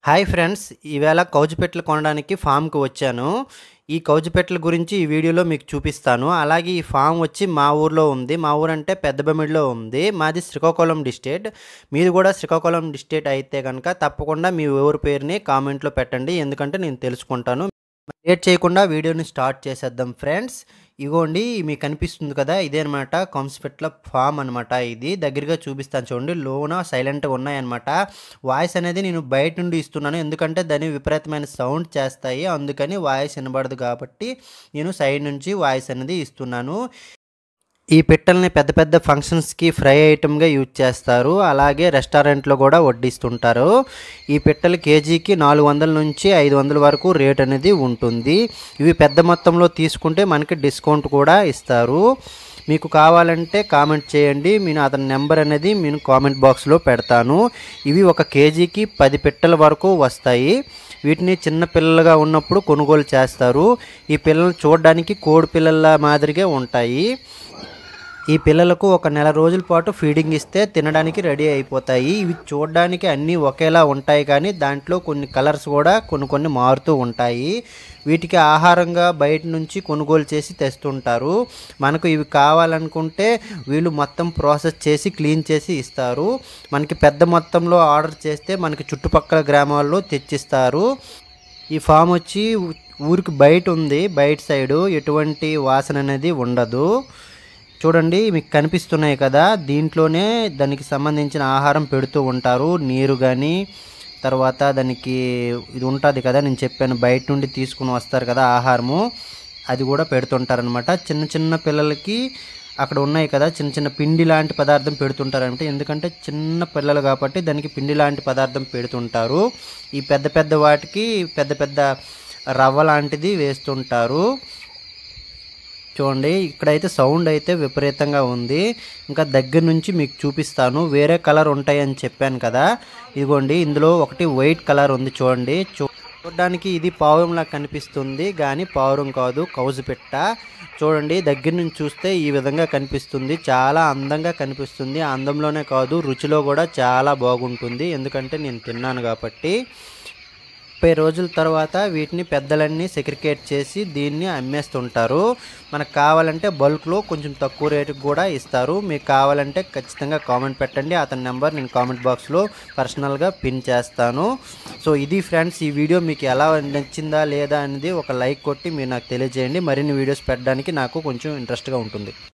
Hi friends ఈవేళ కౌజు పెట్టెలు కొనడానికి ఫామ్‌కి వచ్చాను. ఈ కౌజు పెట్టెల గురించి ఈ వీడియోలో మీకు చూపిస్తాను. అలాగే ఈ ఫామ్ వచ్చి మా ఊర్లో ఉంది. మా ఊరంటే పెద్దబెమ్మిడిలో ఉంది. మాది శ్రీకాకుళం డిస్ట్రిక్ట్. మీది కూడా శ్రీకాకుళం డిస్ట్రిక్ట్ అయితే గనక తప్పకుండా మీ ఊరి పేరుని కామెంట్‌లో పెట్టండి. ఎందుకంటే నేను తెలుసుకుంటాను. లేట్ చేయకుండా వీడియోని స్టార్ట్ చేసేద్దాం ఫ్రెండ్స్. ఇగోండి మీకు కనిపిస్తుంది కదా! ఇదే అనమాట కంసుపెట్టెల ఫామ్ అనమాట ఇది. దగ్గరగా చూపిస్తాను చూడండి. లోన సైలెంట్‌గా ఉన్నాయన్నమాట. వాయిస్ అనేది నేను బయట నుండి ఇస్తున్నాను. ఎందుకంటే దాని విపరీతమైన సౌండ్ చేస్తాయి. అందుకని వాయిస్ వినబడదు కాబట్టి నేను సైడ్ నుంచి వాయిస్ అనేది ఇస్తున్నాను. ఈ పిట్టల్ని పెద్ద పెద్ద ఫంక్షన్స్‌కి ఫ్రై ఐటెమ్‌గా యూజ్ చేస్తారు. అలాగే రెస్టారెంట్‌లో కూడా వడ్డిస్తుంటారు. ఈ పిట్టలు కేజీకి 400 నుంచి 500 వరకు రేట్ అనేది ఉంటుంది. ఇవి పెద్ద మొత్తంలో తీసుకుంటే మనకి డిస్కౌంట్ కూడా ఇస్తారు. మీకు కావాలంటే కామెంట్ చేయండి. నేను అతని నెంబర్ అనేది నేను కామెంట్ బాక్స్‌లో పెడతాను. ఇవి ఒక కేజీకి 10 పిట్టల వరకు వస్తాయి. వీటిని చిన్న పిల్లలుగా ఉన్నప్పుడు కొనుగోలు చేస్తారు. ఈ పిల్లలు చూడడానికి కోడి పిల్లల మాదిరిగే ఉంటాయి. ఈ పిల్లలకు ఒక నెల రోజుల పాటు ఫీడింగ్ ఇస్తే తినడానికి రెడీ అయిపోతాయి. ఇవి చూడడానికి అన్నీ ఒకేలా ఉంటాయి కానీ దాంట్లో కొన్ని కలర్స్ కూడా కొన్ని కొన్ని మారుతూ ఉంటాయి. వీటికి ఆహారంగా బయట నుంచి కొనుగోలు చేసి తెస్తుంటారు. మనకు ఇవి కావాలనుకుంటే వీళ్ళు మొత్తం ప్రాసెస్ చేసి క్లీన్ చేసి ఇస్తారు. మనకి పెద్ద మొత్తంలో ఆర్డర్ చేస్తే మనకి చుట్టుపక్కల గ్రామాల్లో తెచ్చిస్తారు. ఈ ఫామ్ వచ్చి ఊరికి బయట ఉంది. బయట సైడు ఎటువంటి వాసన అనేది ఉండదు. చూడండి మీకు కనిపిస్తున్నాయి కదా! దీంట్లోనే దానికి సంబంధించిన ఆహారం పెడుతూ ఉంటారు. నీరు గాని, తర్వాత దానికి ఇది ఉంటది కదా! నేను చెప్పాను బయట నుండి తీసుకొని వస్తారు కదా! ఆహారము. అది కూడా పెడుతుంటారనమాట. చిన్న చిన్న పిల్లలకి అక్కడ ఉన్నాయి కదా! చిన్న చిన్న పిండి లాంటి పదార్థం పెడుతుంటారనమాట. ఎందుకంటే చిన్న పిల్లలు కాబట్టి దానికి పిండి లాంటి పదార్థం పెడుతుంటారు. ఈ పెద్ద పెద్ద వాటికి పెద్ద పెద్ద రవ్వ లాంటిది వేస్తుంటారు. చూడండి ఇక్కడైతే సౌండ్ అయితే విపరీతంగా ఉంది. ఇంకా దగ్గర నుంచి మీకు చూపిస్తాను. వేరే కలర్ ఉంటాయని చెప్పాను కదా! ఇదిగోండి ఇందులో ఒకటి వైట్ కలర్ ఉంది చూడండి. చూ చూడడానికి ఇది పావురంలా కనిపిస్తుంది గానీ పావురం కాదు కౌజు పిట్ట. చూడండి దగ్గర నుంచి చూస్తే ఈ విధంగా కనిపిస్తుంది. చాలా అందంగా కనిపిస్తుంది. అందంలోనే కాదు రుచిలో కూడా చాలా బాగుంటుంది. ఎందుకంటే నేను తిన్నాను కాబట్టి. 30 రోజుల తర్వాత వీటిని పెద్దలన్నీ సెగ్రిగేట్ చేసి దీన్ని అమ్మేస్తుంటారు. మనకు కావాలంటే బల్క్‌లో కొంచెం తక్కువ రేటుకి కూడా ఇస్తారు. మీకు కావాలంటే ఖచ్చితంగా కామెంట్ పెట్టండి. అతని నెంబర్ నేను కామెంట్ బాక్స్‌లో పర్సనల్‌గా పిన్ చేస్తాను. సో ఇది ఫ్రెండ్స్ ఈ వీడియో మీకు ఎలా నచ్చిందా లేదా అనేది ఒక లైక్ కొట్టి మీరు నాకు తెలియజేయండి. మరిన్ని వీడియోస్ పెట్టడానికి నాకు కొంచెం ఇంట్రెస్ట్‌గా ఉంటుంది.